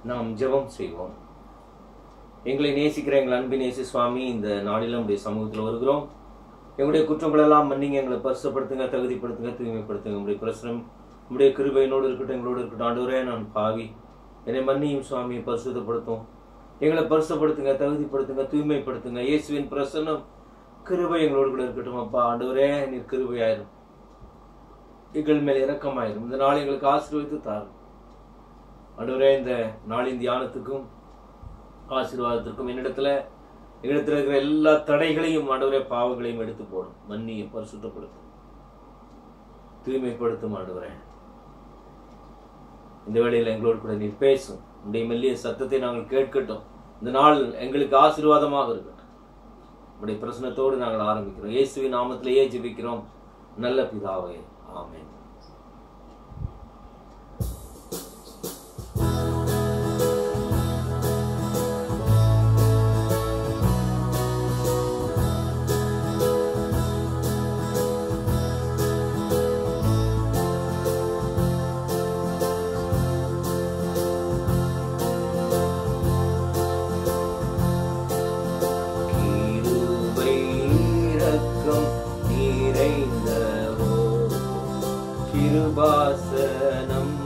நாம் ஜெபம் செய்வோம் எங்களை நேசிக்கிற எங்கள் அன்பின் நேசி சுவாமி இந்த நாளிலும் உடைய சமூகத்தில் வருகிறோம் எங்களுடைய குற்றங்களெல்லாம் மன்னிங்க எங்களை பரிசுப்படுத்துங்க தகுதிப்படுத்துங்க தூய்மைப்படுத்துங்க உங்களுடைய பிரசனம் உங்களுடைய கிருபையினோடு இருக்கட்டும் எங்களோடு இருக்கட்டும் ஆண்டவரே நான் பாவி என்னை மன்னியும் சுவாமி பரிசுத்தப்படுத்தும் எங்களை பரிசுப்படுத்துங்க தகுதிப்படுத்துங்க தூய்மைப்படுத்துங்க இயேசுவின் பிரசன்னம் கிருபை எங்களோடு கூட இருக்கட்டும் அப்பா ஆண்டவரே நீர் கிருபையாயிரும் எங்கள் மேல் இரக்கமாயிரும் இந்த நாள் எங்களுக்கு ஆசீர்வதித்து தாரும் ஆண்டவரே இந்த நாளின் தியானத்துக்கும் ஆசீர்வாதத்திற்கும் என்னிடத்துல என்னிடத்துல இருக்கிற எல்லா தடைகளையும் ஆண்டவரே பாவங்களையும் எடுத்து போடும் மன்னியும் பரிசுத்தப்படுத்தும் தூய்மைப்படுத்தும் ஆண்டவரே இந்த வேளையில் எங்களோடு கூட நீர் பேசும் உடைய மெல்லிய சத்தத்தை நாங்கள் கேட்கட்டும் இந்த நாள் எங்களுக்கு ஆசீர்வாதமாக இருக்கட்டும் உடைய பிரச்சனத்தோடு நாங்கள் ஆரம்பிக்கிறோம் இயேசுவின் நாமத்திலேயே ஜெபிக்கிறோம் நல்ல பிதாவே ஆமென் கிருபை இரக்கம் நிறைந்தவோ கிருபாசனம்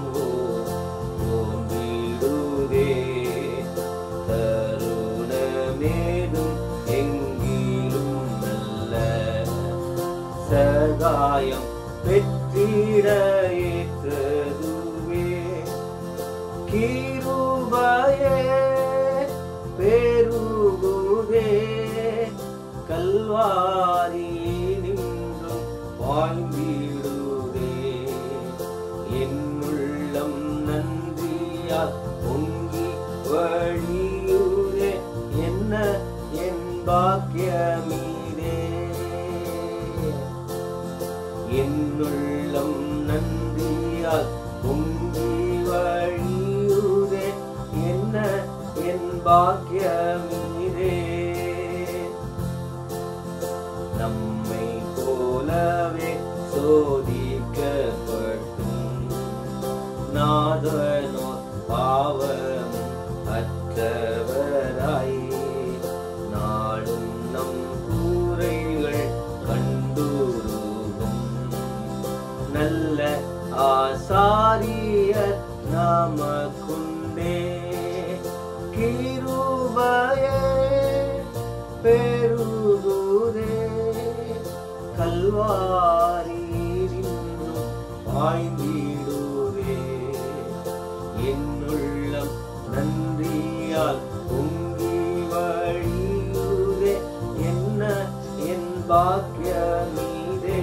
ஓம்பிடுதே தருணமேதும் எங்கிலும் நல்ல சகாயம் பெற்றிட ஏற்றதுவே கிருபையே பெருகுதே கல்வாரி நின்றும் வாழ்ந்திடுதே என் உள்ளம் நன்றியால் பொங்கி வழியுதே என்ன என் பாக்கியமீதே என்னுள்ளம் நன்றியால் பொங்கி வழியுதே என்ன என் பாக்கியமீரே நம்மை போலவே சோதிக்கப்பட்டும் நாதனோ பாவம் அற்றவராய் நாடும் நம் கூரைகள் கண்டுருகும் நல்ல ஆசாரியர் நாமக்குண்டே கிருபையே பெருகுதே கல்வாரி நின்றும் பாய்ந்திடுதே என்னுள்ளம் நன்றியால் பொங்கி வழியுதே என்ன என் பாக்கியமீதே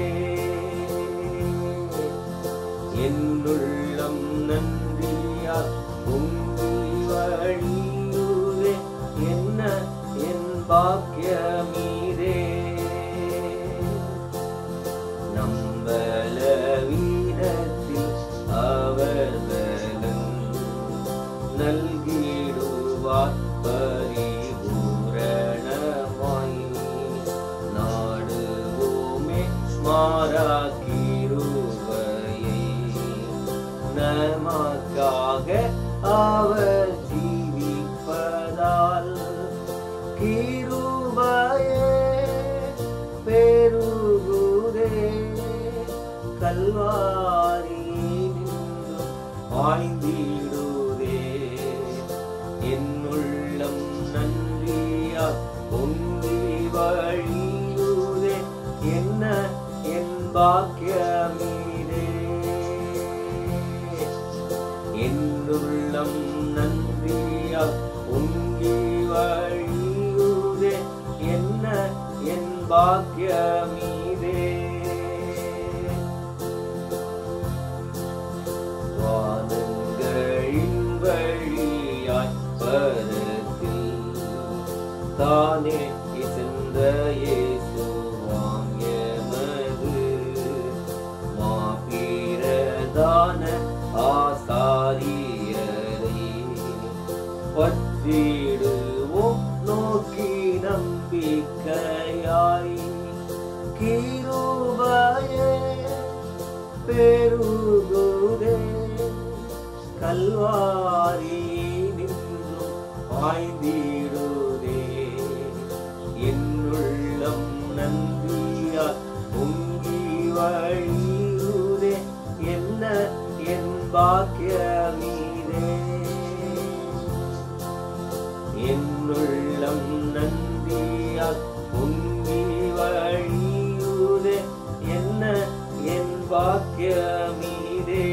என்னுள்ளம் நன்றியால் பொங்கி வழியுதே என்ன என் பாக்கியமீதே நம்பல வீரத்தில் அவர் பலன் நல்கிடுவார் பரிபூரணமாய் நாடுவோமே மாறாக்கிருவையை நமக்காக அவர் ஜீவிப்பதால் கிருபையே பெருகுதே கல்வாரி நின்றும் பாய்ந்திடுதே என்னுள்ளம் நன்றியா பொங்கி வழியுதே என்ன என் பாக்கியமீரே என்னுள்ளம் நன்றியா பொங்கி வழியுதே என்ன என் பாக்கியமீதே வானங்களின் வழியாய் பரத்தில் தானே இசைந்த இயேசுவாம் எமது மாபீரதான ஆசாரியரை பற்றிடுவோம் நோக்கி நம்பிக்கையாய் கிருபையே பெருகுதே கல்வாரி நின்றும் பாய்ந்திடுதே என் உள்ளம் நன்றியால் பொங்கி வழியுதே என்ன என் பாக்கியமீதே என் உள்ளம் நன்றியால் பொங்கி வழியுதே என்ன என் பாக்கியமீதே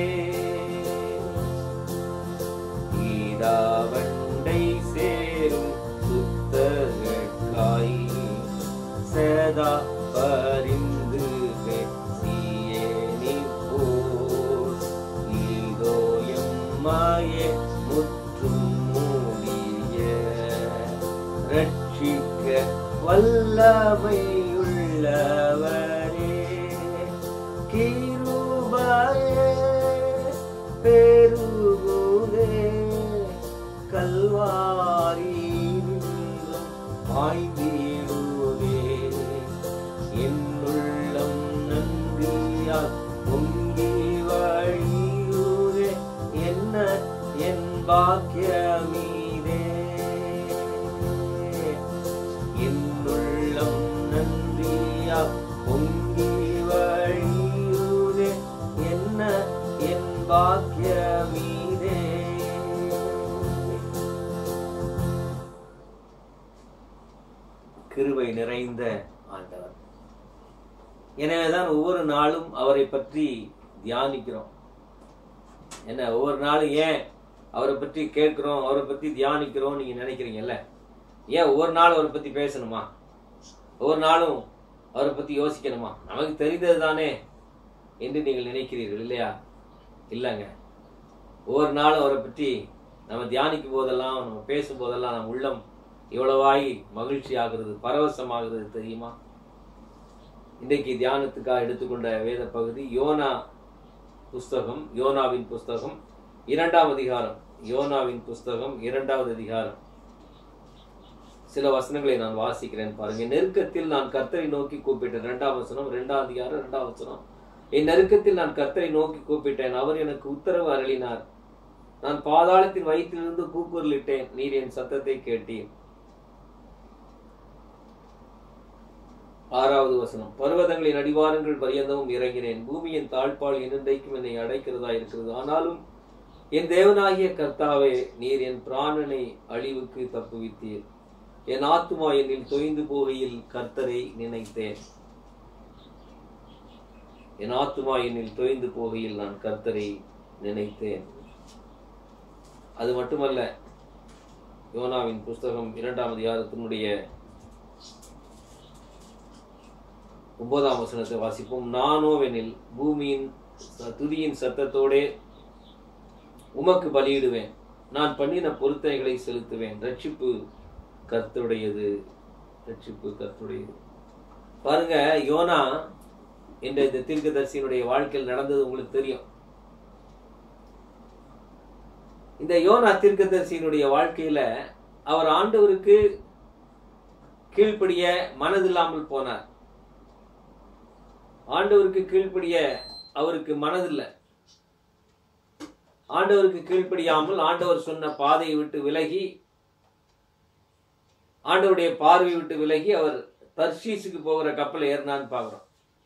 ஈடாவண்டை சேரும் சுத்தகட்காய் சதா பரிந்து பேசியே நிற்போர் இதோ எம்மாயே முற்றும் மூடிய ரட்சிக்க வல்லமையுள்ளவரே கிருபையே பெருகுதே கல்வாரி நின்றும் பாய்ந்திடுதே என் உள்ளம் நன்றியால் பொங்கி வழியுதே என்ன என் பாக்கியமீதே என் உள்ளம் நன்றியால் பொங்கி வழியுதே என்ன என் பாக்கியமீதே கிருபை நிறைந்த ஆண்டவர் எனவேதான் ஒவ்வொரு நாளும் அவரை பற்றி தியானிக்கிறோம் என்ன ஒவ்வொரு நாளும் ஏன் அவரை பற்றி கேட்கிறோம் அவரை பற்றி தியானிக்கிறோம் நீங்க நினைக்கிறீங்கல்ல ஏன் ஒவ்வொரு நாளும் அவரை பத்தி பேசணுமா ஒவ்வொரு நாளும் அவரை பத்தி யோசிக்கணுமா நமக்கு தெரிந்தது தானே என்று நீங்கள் நினைக்கிறீர்கள் இல்லையா இல்லைங்க ஒவ்வொரு நாளும் அவரை பற்றி நம்ம தியானிக்கும் போதெல்லாம் நம்ம பேசும் போதெல்லாம் நம்ம உள்ளம் இவ்வளவாய் மகிழ்ச்சி ஆகிறது பரவசமாகிறது தெரியுமா இன்றைக்கு தியானத்துக்காக எடுத்துக்கொண்ட வேத பகுதி யோனா புஸ்தகம் யோனாவின் புஸ்தகம் இரண்டாம் அதிகாரம் யோனாவின் புஸ்தகம் இரண்டாவது அதிகாரம் சில வசனங்களை நான் வாசிக்கிறேன் பாருங்க நெருக்கத்தில் நான் கர்த்தரை நோக்கி கூப்பிட்டேன் இரண்டாம் வசனம் இரண்டாம் அதிகாரம் இரண்டாம் வசனம் என் நெருக்கத்தில் நான் கர்த்தரை நோக்கி கூப்பிட்டேன் அவர் எனக்கு உத்தரவு அருளினார் நான் பாதாளத்தின் வயிற்றிலிருந்து கூக்குரலிட்டேன் நீர் என் சத்தத்தை கேட்டீர் ஆறாவது வசனம் பர்வதங்களின் அடிவாரங்கள் பரியந்தமும் இறங்கினேன் பூமியின் தாழ்பால் இன்றைக்கும் என்னை அடைக்கிறதா இருக்கிறது ஆனாலும் என் தேவனாகிய கர்த்தாவே நீர் என் பிராணனை அழிவுக்கு தப்புவித்தீர் என் ஆத்துமா என்னில் தொய்ந்து போகையில் கர்த்தரை நினைத்தேன் என் ஆத்துமா என்னில் தொய்ந்து போகையில் நான் கர்த்தரை நினைத்தேன் அது மட்டுமல்ல யோனாவின் புஸ்தகம் இரண்டாம் அதிகாரத்தினுடைய ஒன்பதாம் வசனத்தை வாசிப்போம் நானோவெனில் பூமியின் ச- துதியின் சத்தத்தோடே உமக்கு பலியிடுவேன் நான் பண்ணின பொருத்தனைகளை செலுத்துவேன் ரட்சிப்பு கர்த்தருடையது ரட்சிப்பு கர்த்தருடையது பாருங்க யோனா என்ற இந்த தீர்க்கதரிசியினுடைய வாழ்க்கையில் நடந்தது உங்களுக்கு தெரியும் இந்த யோனா தீர்க்கதரிசியினுடைய வாழ்க்கையில அவர் ஆண்டவருக்கு கீழ்ப்படிய மனதில்லாமல் போனார் ஆண்டவருக்கு கீழ்ப்படிய அவருக்கு மனதில்லை ஆண்டவருக்கு கீழ்ப்படியாமல் ஆண்டவர் சொன்ன பாதையை விட்டு விலகி ஆண்டவருடைய பார்வை விட்டு விலகி அவர் தர்ஷீஸுக்கு போகிற கப்பலை ஏறினான்னு பார்க்கிறோம்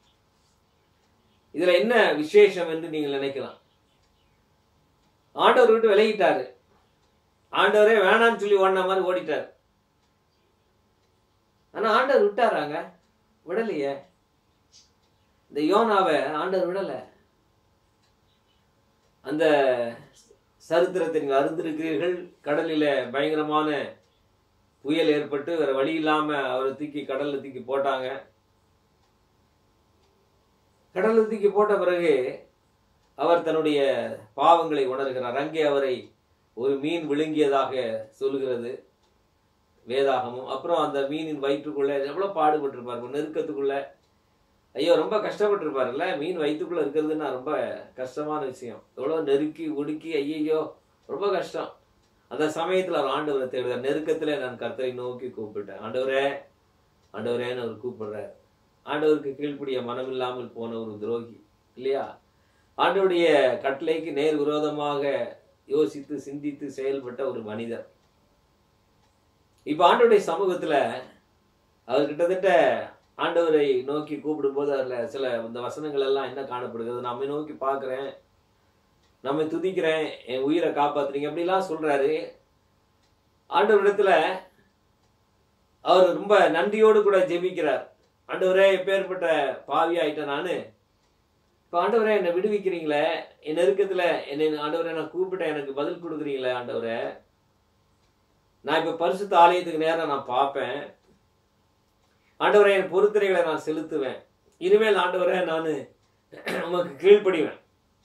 இதுல என்ன விசேஷம் என்று நீங்கள் நினைக்கலாம் ஆண்டவர் விட்டு விலகிட்டாரு ஆண்டவரே வேணாம்னு சொல்லி ஓடின மாதிரி ஓடிட்டார் ஆனா ஆண்டவர் விட்டாராங்க விடலையே இந்த யோனாவை ஆண்டவர் விடல அந்த சரித்திரத்தை நீங்கள் அறிந்திருக்கிறீர்கள் கடலில பயங்கரமான புயல் ஏற்பட்டு வேற வழி இல்லாம அவரை தூக்கி கடல்ல தூக்கி போட்டாங்க கடல்ல தூக்கி போட்ட பிறகு அவர் தன்னுடைய பாவங்களை உணர்கிறார் அங்கே அவரை ஒரு மீன் விழுங்கியதாக சொல்லுகிறது வேதாகமும் அப்புறம் அந்த மீனின் வயிற்றுக்குள்ள எவ்வளவு பாடுபட்டிருப்பார் நெருக்கத்துக்குள்ள ஐயோ ரொம்ப கஷ்டப்பட்டிருப்பாருல்ல மீன் வயிற்றுக்குள்ள இருக்கிறதுன்னா ரொம்ப கஷ்டமான விஷயம் எவ்வளவு நெருக்கி உடுக்கி ஐயையோ ரொம்ப கஷ்டம் அந்த சமயத்துல அவர் ஆண்டவரை தேடுறார் நெருக்கத்துல நான் கர்த்தரை நோக்கி கூப்பிட்டேன் ஆண்டவரே ஆண்டவரேன்னு அவர் கூப்பிடுறார் ஆண்டவருக்கு கீழ்ப்படிய மனம் இல்லாமல் போன ஒரு துரோகி இல்லையா ஆண்டவருடைய கட்டளைக்கு நேர் விரோதமாக யோசித்து சிந்தித்து செயல்பட்ட ஒரு மனிதர் இப்போ ஆண்டவருடைய சமூகத்துல அவர் கிட்டத்தட்ட ஆண்டவரை நோக்கி கூப்பிடும்போது அதில் சில இந்த வசனங்கள் எல்லாம் என்ன காணப்படுகிறது நம்மை நோக்கி பார்க்குறேன் நம்மை துதிக்கிறேன் என் உயிரை காப்பாத்துறீங்க அப்படிலாம் சொல்றாரு ஆண்டவரிடத்துல அவர் ரொம்ப நன்றியோடு கூட ஜெபிக்கிறார் ஆண்டவரே எப்பேற்பட்ட பாவி ஆயிட்டேன் நானு இப்போ ஆண்டவரே என்னை விடுவிக்கிறீங்களே என் நெருக்கத்துல என்னை ஆண்டவரே நான் கூப்பிட்டேன் எனக்கு பதில் கொடுக்குறீங்களே ஆண்டவரே நான் இப்ப பரிசுத்த ஆலயத்துக்கு நேரம் நான் பார்ப்பேன் ஆண்டவரே என் பொறுத்துறைகளை நான் செலுத்துவேன் இனிமேல் ஆண்டவரே நான் உமக்கு கீழ்ப்படிவேன்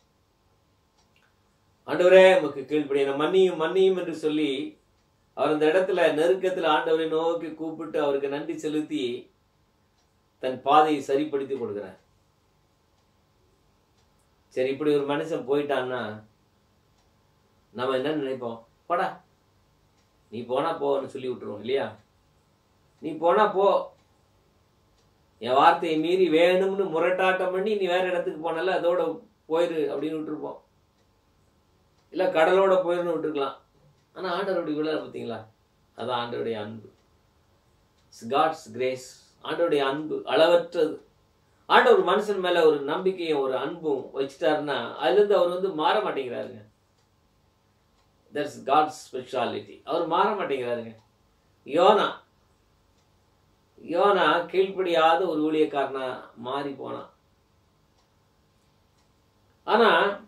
ஆண்டவரே உமக்கு கீழ்ப்படி என்னை மன்னியும் மன்னியும் என்று சொல்லி அவர் அந்த இடத்துல நெருக்கத்துல ஆண்டவரை நோக்கி கூப்பிட்டு அவருக்கு நன்றி செலுத்தி தன் பாதையை சரிப்படுத்தி கொடுக்கிறார் சரி இப்படி ஒரு மனுஷன் போயிட்டான்னா நம்ம என்ன நினைப்போம் போடா நீ போனா போன்னு சொல்லி விட்டுருவோம் இல்லையா நீ போனா போ என் வார்த்தையை மீறி வேணும்னு முரட்டாட்டம் பண்ணி நீ வேற இடத்துக்கு போனல அதோட போயிரு அப்படின்னு விட்டுருப்போம் இல்ல கடலோட போயிருன்னு விட்டுருக்கலாம் ஆனா ஆண்டவருடைய விழா பார்த்தீங்களா அதான் ஆண்டவருடைய அன்பு காட்ஸ் கிரேஸ் ஆண்டவருடைய அன்பு அளவற்றது ஆண்டவர் மனுஷன் மேல ஒரு நம்பிக்கையும் ஒரு அன்பும் வச்சுட்டாருன்னா அதுல இருந்து அவர் வந்து மாற மாட்டேங்கிறாருங்க தட்ஸ் காட்ஸ் ஸ்பெஷாலிட்டி அவர் மாற மாட்டேங்கிறாருங்க யோனா யோனா கீழ்ப்படியாத ஒரு ஊழியக்காரனா மாறி போனான் ஆனா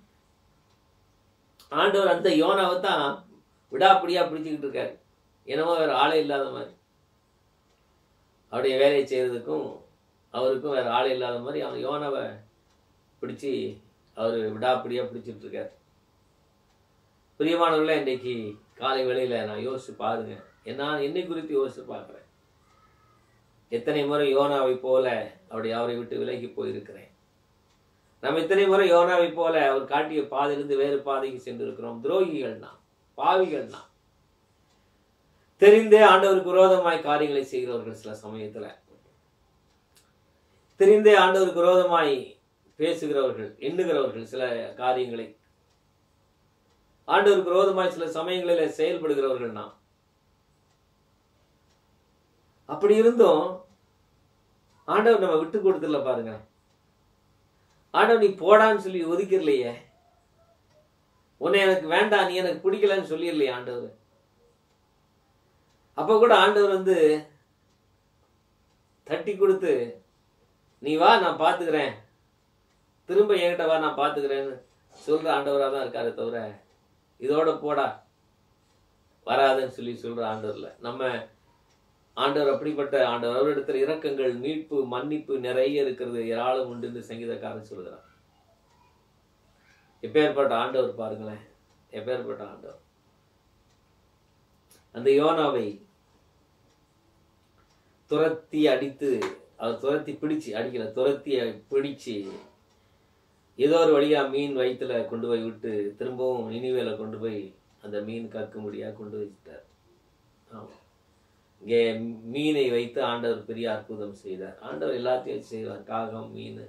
ஆண்டவர் அந்த யோனாவை தான் விடாப்பிடியா பிடிச்சுக்கிட்டு இருக்காரு என்னமோ வேற ஆளே இல்லாத மாதிரி அவருடைய வேலையை செய்யறதுக்கும் அவருக்கும் வேற ஆளே இல்லாத மாதிரி அவன் யோனாவை பிடிச்சி அவர் விடாப்பிடியா பிடிச்சிட்டு இருக்காரு பிரியமானவர்களே இன்றைக்கு காலை வேளையில நான் யோசிச்சு பாருங்க நான் என்னை குறித்து யோசிச்சு பார்க்குறேன் எத்தனை முறை யோனாவை போல அவருடைய அவரை விட்டு விலகி போயிருக்கிறேன் நம்ம இத்தனை முறை யோனாவை போல அவர் காட்டிய பாதையிலிருந்து வேறு பாதைக்கு சென்று இருக்கிறோம் துரோகிகள் நாம் பாவிகள் நாம் தெரிந்தே ஆண்டவருக்கு விரோதமாய் காரியங்களை செய்கிறவர்கள் சில சமயத்துல தெரிந்தே ஆண்டவருக்கு விரோதமாய் பேசுகிறவர்கள் எண்ணுகிறவர்கள் சில காரியங்களை ஆண்டவருக்கு விரோதமாய் சில சமயங்களில் செயல்படுகிறவர்கள் நாம் அப்படி இருந்தும் ஆண்டவர் நம்ம விட்டு கொடுத்துல பாருங்க ஆண்டவர் நீ போடான்னு சொல்லி ஒதுக்கிறலையே உன்னை எனக்கு வேண்டாம் நீ எனக்கு பிடிக்கலன்னு சொல்லிடலையே ஆண்டவர் அப்ப கூட ஆண்டவர் வந்து தட்டி கொடுத்து நீ வா நான் பாத்துக்கிறேன் திரும்ப என்கிட்ட வா நான் பாத்துக்கிறேன்னு சொல்ற ஆண்டவரா தான் இருக்காரு தவிர இதோட போடா வராதுன்னு சொல்லி சொல்ற ஆண்டவர்ல நம்ம ஆண்டவர் அப்படிப்பட்ட ஆண்டவர் அவரிடத்துல இரக்கங்கள் மீட்பு மன்னிப்பு நிறைய இருக்கிறது ஏராளம் உண்டுன்னு சங்கீதக்காரன் சொல்கிறார் எப்பேற்பட்ட ஆண்டவர் பாருங்களேன் எப்பேற்பட்ட ஆண்டவர் அந்த யோனாவை துரத்தி அடித்து அவர் துரத்தி பிடிச்சு அடிக்கல துரத்தி பிடிச்சு ஏதோ ஒரு வழியா மீன் வயிற்றுல கொண்டு போய் விட்டு திரும்பவும் நினைவேல கொண்டு போய் அந்த மீன் கக்கும்படியா கொண்டு வச்சுட்டார் ஆமா இங்கே மீனை வைத்து ஆண்டவர் பெரிய அற்புதம் செய்தார் ஆண்டவர் எல்லாத்தையும் வச்சு செய்வார் காகம் மீன்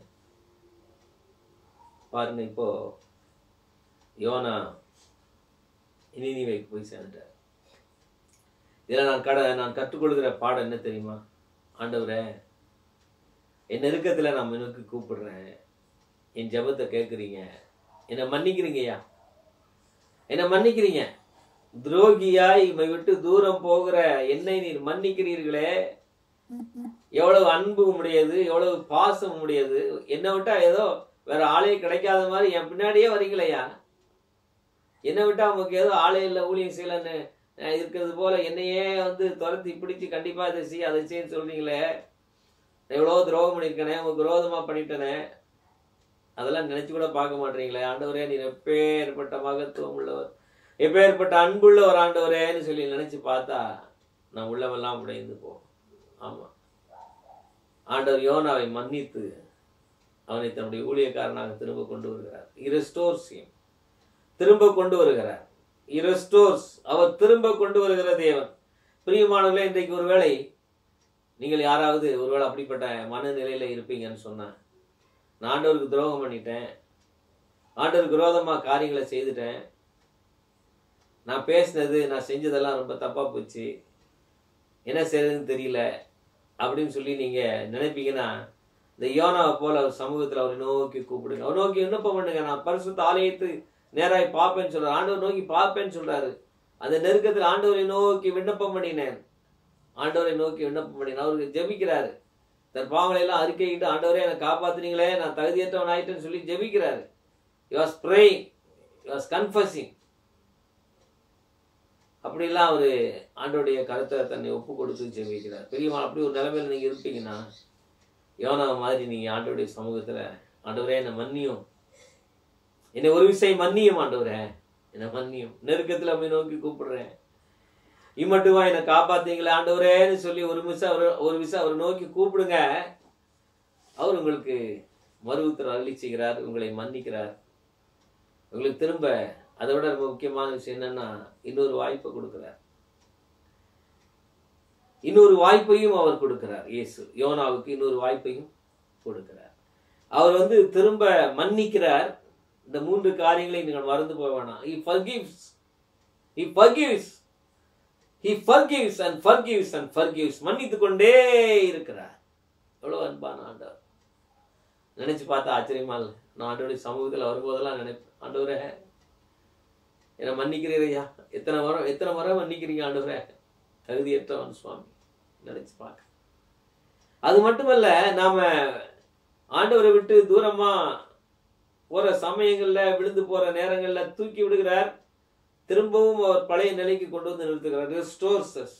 பாருங்க இப்போ யோனா நினைவைக்கு போய் சேர்ந்தார் இதில் நான் கடை நான் கற்றுக்கொள்கிற பாடம் என்ன தெரியுமா ஆண்டவரே என் நெருக்கத்தில் நான் எனக்கு கூப்பிடுறேன் என் ஜெபத்தை கேட்குறீங்க என்னை மன்னிக்கிறீங்கய்யா என்னை மன்னிக்கிறீங்க துரோகியாய் இமை விட்டு தூரம் போகிற என்னை நீர் மன்னிக்கிறீர்களே எவ்வளவு அன்பு உடையது எவ்வளவு பாசம் உடையது என்னை விட்டா ஏதோ வேற ஆளே கிடைக்காத மாதிரி என் பின்னாடியே வரீங்களையா என்னை விட்டா உங்களுக்கு ஏதோ ஆளே இல்லை ஊழியம் செய்யலன்னு அஹ் இருக்கிறது போல என்னையே வந்து துரத்தி பிடிச்சி கண்டிப்பா இதை செய் அதை செய்யன்னு சொல்றீங்களே நான் எவ்வளோ துரோகம் பண்ணியிருக்கேனே உங்களுக்கு விரோதமா பண்ணிட்டேனே அதெல்லாம் நினைச்சு கூட பார்க்க மாட்டீங்களே ஆண்டவரே நீர் எப்பேற்பட்ட மகத்துவம் உள்ளவர் எப்பேற்பட்ட அன்புள்ள ஒரு ஆண்டவரேன்னு சொல்லி நினைச்சு பார்த்தா நான் உள்ளவெல்லாம் உடைந்து போகும் ஆமா ஆண்டவர் யோனாவை மன்னித்து அவனை தன்னுடைய ஊழியக்காரனாக திரும்ப கொண்டு வருகிறார் இரஸ்டோர்ஸ் திரும்ப கொண்டு வருகிறார் இரஸ்டோர்ஸ் அவர் திரும்ப கொண்டு வருகிற தேவன் பிரியமானவர்களே இன்றைக்கு ஒருவேளை நீங்கள் யாராவது ஒருவேளை அப்படிப்பட்ட மனநிலையில இருப்பீங்கன்னு சொன்னா நான் ஆண்டவருக்கு துரோகம் பண்ணிட்டேன் ஆண்டவருக்கு விரோதமா காரியங்களை செய்துட்டேன் நான் பேசினது நான் செஞ்சதெல்லாம் ரொம்ப தப்பா போச்சு என்ன செய்யறதுன்னு தெரியல அப்படின்னு சொல்லி நீங்க நினைப்பீங்கன்னா இந்த யோனாவை போல அவர் சமூகத்துல அவரை நோக்கி கூப்பிடுங்க அவர் நோக்கி விண்ணப்பம் பண்ணுங்க நான் பரிசுத்த ஆலயத்து நேராய் பார்ப்பேன்னு சொல்றாரு ஆண்டவர் நோக்கி பார்ப்பேன்னு சொல்றாரு அந்த நெருக்கத்தில் ஆண்டவரை நோக்கி விண்ணப்பம் பண்ணினேன் ஆண்டவரை நோக்கி விண்ணப்பம் பண்ணினேன் அவருக்கு ஜெபிக்கிறாரு தன் பாவங்களை எல்லாம் அறிக்கையிட்டு ஆண்டவரே என்னை காப்பாத்துனீங்களே நான் தகுதியற்றவன் ஆயிட்டேன்னு சொல்லி ஜெபிக்கிறாரு you was praying you was confusing அப்படிலாம் அவரு ஆண்டோடைய கருத்தை தன்னை ஒப்பு கொடுத்து ஜெபிக்கிறார் பெரியம்மா அப்படி ஒரு நிலைமையில நீங்க இருப்பீங்கன்னா யோனா மாதிரி நீங்க ஆண்டோடைய சமூகத்துல ஆண்டவரே என்னை மன்னியும் என்னை ஒரு விஷயம் மன்னியும் ஆண்டவரே என்னை மன்னியும் நெருக்கத்துல போய் நோக்கி கூப்பிடுறேன் இம்மட்டுமா என்னை காப்பாத்தீங்களே ஆண்டவரேன்னு சொல்லி ஒரு மிஷம் அவர் ஒரு விஷயம் அவர் நோக்கி கூப்பிடுங்க அவர் உங்களுக்கு மறு உத்தரவு அருளி செய்கிறார் உங்களை மன்னிக்கிறார் உங்களுக்கு திரும்ப அதை விட ரொம்ப முக்கியமான விஷயம் என்னன்னா இன்னொரு வாய்ப்பை கொடுக்கிறார் இன்னொரு வாய்ப்பையும் அவர் கொடுக்கிறார் இயேசு யோனாவுக்கு இன்னொரு வாய்ப்பையும் கொடுக்கிறார் அவர் வந்து திரும்ப மன்னிக்கிறார் இந்த மூன்று காரியங்களை நீங்கள் மறந்து போக வேணாம் he forgives he forgives he forgives and forgives and forgives மன்னித்து கொண்டே இருக்கிறார் எவ்வளவு அன்பான ஆண்டவர் நினைச்சு பார்த்தா ஆச்சரியமா இல்லை நான் ஆண்டோடைய சமூகத்தில் வரும்போதெல்லாம் நினைப்பேன் ஆண்டவரே என்னை மன்னிக்கிறீரையா எத்தனை வரம் எத்தனை வரம் மன்னிக்கிறீங்க ஆண்டவரே தகுதியற்றவன் சுவாமி நினைச்சு பார்க்க அது மட்டுமல்ல நாம ஆண்டவரை விட்டு தூரமா போற சமயங்கள்ல விழுந்து போற நேரங்கள்ல தூக்கி விடுகிறார் திரும்பவும் அவர் பழைய நிலைக்கு கொண்டு வந்து நிறுத்துகிறார் ரெஸ்டோர்ஸ்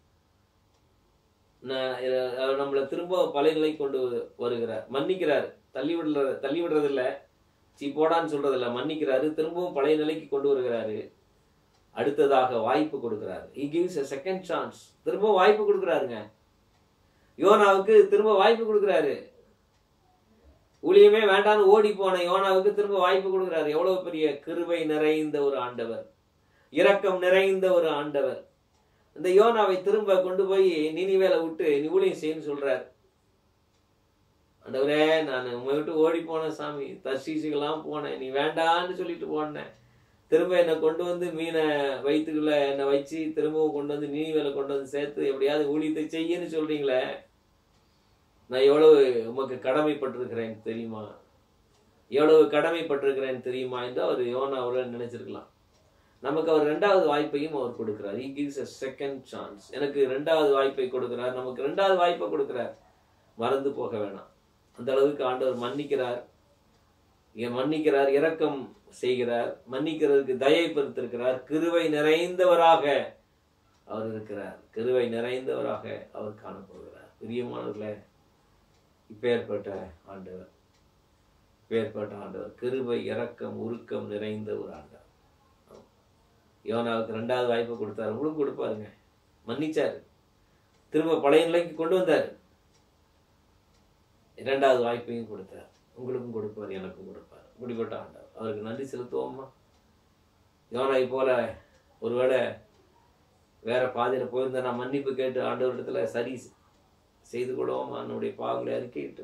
அவர் நம்மளை திரும்ப பழைய நிலைக்கு கொண்டு வருகிறார் மன்னிக்கிறார் தள்ளி விடுற தள்ளி விடுறது இல்ல சீ போடான்னு சொல்றது இல்ல மன்னிக்கிறாரு திரும்பவும் பழைய நிலைக்கு கொண்டு வருகிறாரு அடுத்ததாக வாய்ப்பு கொடுக்கிறாரு he gives a second chance திரும்ப வாய்ப்பு கொடுக்கிறாருங்க யோனாவுக்கு திரும்ப வாய்ப்பு கொடுக்கிறாரு ஊழியமே வேண்டாம்னு ஓடி போன யோனாவுக்கு திரும்ப வாய்ப்பு கொடுக்கிறாரு எவ்வளவு பெரிய கிருபை நிறைந்த ஒரு ஆண்டவர் இரக்கம் நிறைந்த ஒரு ஆண்டவர் இந்த யோனாவை திரும்ப கொண்டு போய் நினிவேல விட்டு நீ ஊழியம் செய்யன்னு சொல்றாரு ஆண்டவரே நான் உண்மை விட்டு ஓடி போனேன் சாமி தர்சீசுக்கெல்லாம் போனேன் நீ வேண்டான்னு சொல்லிட்டு போனேன் திரும்ப என்னை கொண்டு வந்து மீனை வயிற்றுக்குள்ள என்னை வச்சு திரும்பவும் கொண்டு வந்து நீனிவேல கொண்டு வந்து சேர்த்து எப்படியாவது ஊழியத்தை செய்யன்னு சொல்றீங்களே நான் எவ்வளவு உமக்கு கடமைப்பட்டிருக்கிறேன் தெரியுமா எவ்வளவு கடமைப்பட்டிருக்கிறேன் தெரியுமா என்று அவர் யோனா அவர் நினைச்சிருக்கலாம் நமக்கு அவர் ரெண்டாவது வாய்ப்பையும் அவர் கொடுக்கிறார் he gives a second chance எனக்கு ரெண்டாவது வாய்ப்பை கொடுக்கிறார் நமக்கு ரெண்டாவது வாய்ப்பை கொடுக்கிறார் மறந்து போக வேணாம் அந்த அளவுக்கு ஆண்டவர் மன்னிக்கிறார் இங்க மன்னிக்கிறார் இரக்கம் செய்கிறார் மன்னிக்கிறதுக்கு தயை பெருத்திருக்கிறார் கிருவை நிறைந்தவராக அவர் இருக்கிறார் கிருவை நிறைந்தவராக அவர் காணப்படுகிறார் பிரியமானவர்களே இப்பேற்பட்ட ஆண்டவர் இப்பேற்பட்ட ஆண்டவர் கிருபை இரக்கம் உருக்கம் நிறைந்த ஒரு ஆண்டவர் யோனாவுக்கு ரெண்டாவது வாய்ப்பு கொடுத்தாரு உங்களுக்கு கொடுப்பாருங்க மன்னிச்சாரு திரும்ப பழைய நிலைக்கு கொண்டு வந்தார் இரண்டாவது வாய்ப்பையும் கொடுத்தார் உங்களுக்கும் கொடுப்பார் எனக்கும் கொடுப்பார் இப்படிப்பட்ட ஆண்டவர் அவருக்கு நன்றி செலுத்துவோமா யோனாவை போல ஒருவேளை வேற பாதையில போயிருந்தா நான் மன்னிப்பு கேட்டு ஆண்டவரிடத்துல சரி செய்து கொள்வோமா நம்முடைய பாவங்களை அறிக்கையிட்டு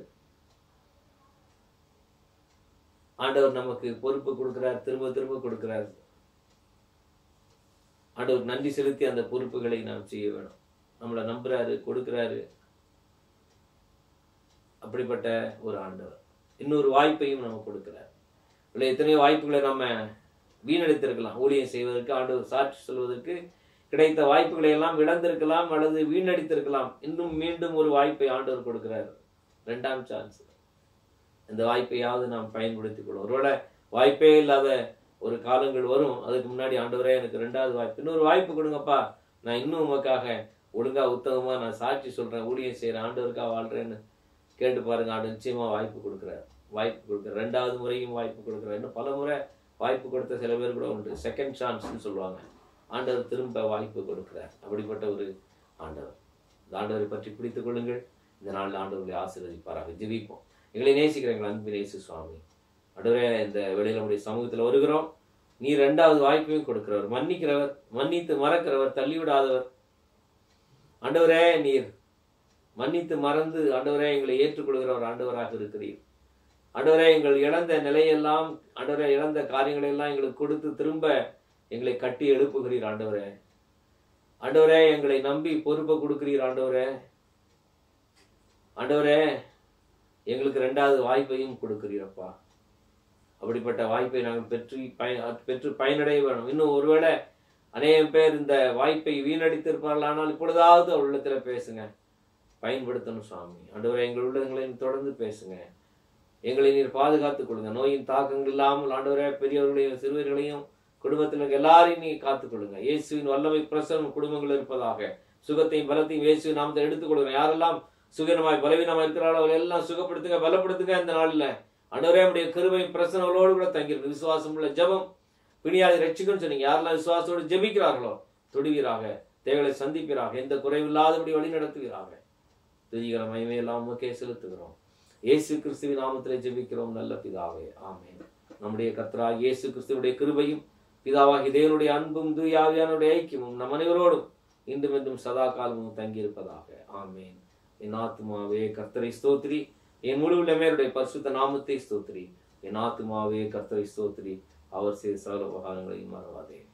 ஆண்டவர் நமக்கு பொறுப்பு கொடுக்கிறார் திரும்ப திரும்ப கொடுக்கிறார் ஆண்டவர் நன்றி செலுத்தி அந்த பொறுப்புகளை நாம் செய்ய வேணும் நம்மளை நம்புறாரு கொடுக்கிறாரு அப்படிப்பட்ட ஒரு ஆண்டவர் இன்னொரு வாய்ப்பையும் நம்ம கொடுக்கிறார் இல்லை எத்தனையோ வாய்ப்புகளை நம்ம வீணடித்திருக்கலாம் ஊழியம் செய்வதற்கு ஆண்டவர் சாட்சி சொல்வதற்கு கிடைத்த வாய்ப்புகளை எல்லாம் இழந்திருக்கலாம் அல்லது வீணடித்திருக்கலாம் இன்னும் மீண்டும் ஒரு வாய்ப்பை ஆண்டவர் கொடுக்கிறார் ரெண்டாம் சான்ஸ் இந்த வாய்ப்பையாவது நாம் பயன்படுத்திக் கொள்வோம் ஒருவேளை வாய்ப்பே இல்லாத ஒரு காலங்கள் வரும் அதுக்கு முன்னாடி ஆண்டவரே எனக்கு ரெண்டாவது வாய்ப்பு இன்னொரு வாய்ப்பு கொடுங்கப்பா நான் இன்னும் உமக்காக ஒழுங்கா உத்தமமா நான் சாட்சி சொல்றேன் ஊழியம் செய்யறேன் ஆண்டவருக்கா வாழ்றேன்னு கேட்டு பாருங்க ஆண்டு நிச்சயமா வாய்ப்பு கொடுக்குறாரு வாய்ப்பு கொடுக்குறாரு ரெண்டாவது முறையும் வாய்ப்பு கொடுக்குறாரு இன்னும் பல முறை வாய்ப்பு கொடுத்த சில பேர் கூட உண்டு செகண்ட் சான்ஸ்னு சொல்லுவாங்க ஆண்டவர் திரும்ப வாய்ப்பு கொடுக்கிறார் அப்படிப்பட்ட ஒரு ஆண்டவர் இந்த ஆண்டவரை பற்றி பிடித்துக் கொள்ளுங்கள் இந்த நாளில் ஆண்டவர்களை ஆசீர்வதிப்பாராக ஜெபிப்போம் எங்களை நேசிக்கிற எங்கள் அன்பு நேசு சுவாமி ஆண்டவரே இந்த வெளியில நம்முடைய சமூகத்தில் வருகிறோம் நீ ரெண்டாவது வாய்ப்பையும் கொடுக்கிறவர் மன்னிக்கிறவர் மன்னித்து மறக்கிறவர் தள்ளிவிடாதவர் ஆண்டவரே நீர் மன்னித்து மறந்து ஆண்டவரே எங்களை ஏற்றுக்கொள்கிறவர் ஆண்டவராக இருக்கிறீர் ஆண்டவரே எங்கள் இழந்த நிலையெல்லாம் ஆண்டவரே இழந்த காரியங்களை எல்லாம் எங்களுக்கு கொடுத்து திரும்ப எங்களை கட்டி எழுப்புகிறீர் ஆண்டவரே ஆண்டவரே எங்களை நம்பி பொறுப்பை கொடுக்கிறீர் ஆண்டவரே ஆண்டவரே எங்களுக்கு ரெண்டாவது வாய்ப்பையும் கொடுக்கிறீரப்பா அப்படிப்பட்ட வாய்ப்பை நாங்கள் பெற்று பயன் பெற்று பயனடைய வேணும் இன்னும் ஒருவேளை அநேகம் பேர் இந்த வாய்ப்பை வீணடித்திருப்பார்கள் ஆனால் இப்பொழுதாவது அவர் உள்ளத்துல பேசுங்க பயன்படுத்தணும் சுவாமி ஆண்டவரே எங்கள் உள்ளங்களை தொடர்ந்து பேசுங்க எங்களை நீர் பாதுகாத்துக் கொடுங்க நோயின் தாக்கங்கள் இல்லாமல் ஆண்டவரே பெரியவர்களையும் சிறுவர்களையும் குடும்பத்தில் இருக்க எல்லாரையும் நீ காத்துக் கொள்ளுங்க இயேசுவின் வல்லமை பிரசனம் குடும்பங்கள் இருப்பதாக சுகத்தையும் பலத்தையும் இயேசுவின் நாமத்தை எடுத்துக் கொள்ளுங்க யாரெல்லாம் சுகனமாய் பலவீனமாய் இருக்கிறார்களோ அவர்கள் எல்லாம் சுகப்படுத்துங்க பலப்படுத்துங்க இந்த நாளில் ஆண்டவரே நம்முடைய கிருபை பிரசனங்களோடு கூட தங்கியிருக்கு விசுவாசம் உள்ள ஜெபம் பிணியாதி ரட்சிக்கணும்னு சொன்னீங்க யாரெல்லாம் விசுவாசத்தோடு ஜெபிக்கிறார்களோ தொடுவீராக தேவைகளை சந்திப்பீராக எந்த குறைவில்லாதபடி வழி நடத்துவீராக துதிகர மகிமை எல்லாம் உமக்கே செலுத்துகிறோம் இயேசு கிறிஸ்துவின் நாமத்திலே ஜெபிக்கிறோம் நல்ல பிதாவே ஆமென் நம்முடைய கர்த்தராக இயேசு கிறிஸ்துவுடைய கிருபையும் பிதாவாகி தேவனுடைய அன்பும் தூயாவியானுடைய ஐக்கியமும் நம் அனைவரோடும் இன்றும் என்றும் சதா காலமும் தங்கியிருப்பதாக ஆமென் என் ஆத்துமாவே கர்த்தரை ஸ்தோத்ரி என் முழு உள்ளமேருடைய பரிசுத்த நாமத்தை ஸ்தோத்ரி என் ஆத்துமாவே கர்த்தரை ஸ்தோத்ரி அவர் செய்த சகல உபகாரங்களையும் மறவாதே